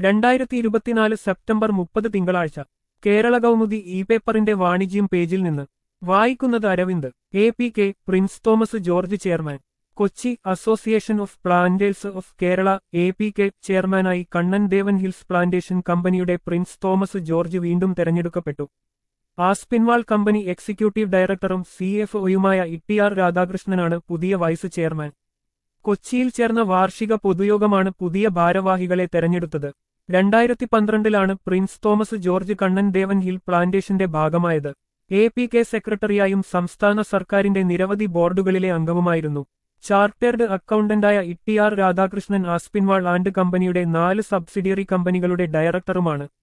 രണ്ടായിരത്തി ഇരുപത്തിനാല് സെപ്റ്റംബർ മുപ്പത് തിങ്കളാഴ്ച കേരള കൗമുദി ഇ പേപ്പറിന്റെ വാണിജ്യം പേജിൽ നിന്ന് വായിക്കുന്നത് Aravind A P K Prince Thomas George chairman Kochi association of planters of Kerala A P K ചെയർമാനായി കണ്ണൻ ദേവൻ ഹിൽസ് പ്ലാന്റേഷൻ കമ്പനിയുടെ പ്രിൻസ് തോമസ് ജോർജ് വീണ്ടും തെരഞ്ഞെടുക്കപ്പെട്ടു ആസ്പിൻവാൾ കമ്പനി എക്സിക്യൂട്ടീവ് ഡയറക്ടറും സി എഫ് ഒയുമായ ഇ ആർ രാധാകൃഷ്ണനാണ് പുതിയ വൈസ് ചെയർമാൻ കൊച്ചിയിൽ ചേർന്ന വാർഷിക പൊതുയോഗമാണ് പുതിയ ഭാരവാഹികളെ തെരഞ്ഞെടുത്തത് രണ്ടായിരത്തി പന്ത്രണ്ടിലാണ് Prince Thomas George Kannan Devan hill പ്ലാന്റേഷന്റെ ഭാഗമായത് എ പി കെ സെക്രട്ടറിയായും സംസ്ഥാന സർക്കാരിന്റെ നിരവധി ബോർഡുകളിലെ അംഗവുമായിരുന്നു ചാർട്ടേഡ് അക്കൗണ്ടന്റായ E R Radhakrishnan Aspinwall and കമ്പനിയുടെ നാല് സബ്സിഡിയറി കമ്പനികളുടെ ഡയറക്ടറുമാണ്